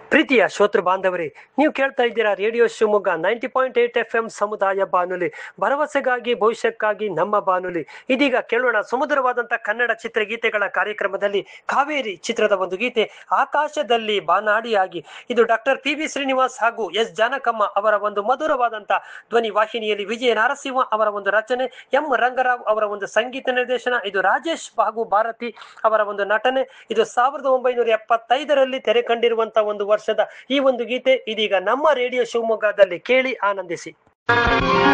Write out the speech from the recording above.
ಪ್ರೀತಿಯ ಶ್ರೋತೃ ಬಾಂಧವರೇ ನೀವು ಕೇಳ್ತಾ ಇದ್ದೀರಾ radio Shivamogga ninety point eight F M ಸಮುದಾಯ ಬಾನುಲಿ ಭರವಸೆಗಾಗಿ ಭವಿಷ್ಯಕ್ಕಾಗಿ ನಮ್ಮ ಬಾನುಲಿ ಇದೀಗ ಕೇಳೋಣ ಸುಮಧುರವಾದಂಥ ಕನ್ನಡ ಚಿತ್ರಗೀತೆಗಳ ಕಾರ್ಯಕ್ರಮದಲ್ಲಿ ಕಾವೇರಿ ಚಿತ್ರದ ಒಂದು ಗೀತೆ ಆಕಾಶದಲ್ಲಿ ಬಾನಾಡಿಯಾಗಿ ಇದು ಡಾಕ್ಟರ್ ಪಿ ವಿ ಶ್ರೀನಿವಾಸ್ ಹಾಗೂ ಎಸ್ ಜಾನಕಮ್ಮ ಅವರ ಒಂದು ಮಧುರವಾದಂಥ ಧ್ವನಿ ವಾಹಿನಿಯಲ್ಲಿ ವಿಜಯ ನರಸಿಂಹ ಅವರ ಒಂದು ರಚನೆ ಎಂ ರಂಗರಾವ್ ಅವರ ಒಂದು ಸಂಗೀತ ನಿರ್ದೇಶನ ಇದು ರಾಜೇಶ್ ಹಾಗೂ ಭಾರತಿ ಅವರ ಒಂದು ನಟನೆ ಇದು ಸಾವಿರದ ಒಂಬೈನೂರ ಎಪ್ಪತ್ತೈದರಲ್ಲಿ ತೆರೆ ಕಂಡಿರುವಂತಹ ಒಂದು ವರ್ಷದ ಈ ಒಂದು ಗೀತೆ ಇದೀಗ ನಮ್ಮ ರೇಡಿಯೋ ಶಿವಮೊಗ್ಗದಲ್ಲಿ ಕೇಳಿ ಆನಂದಿಸಿ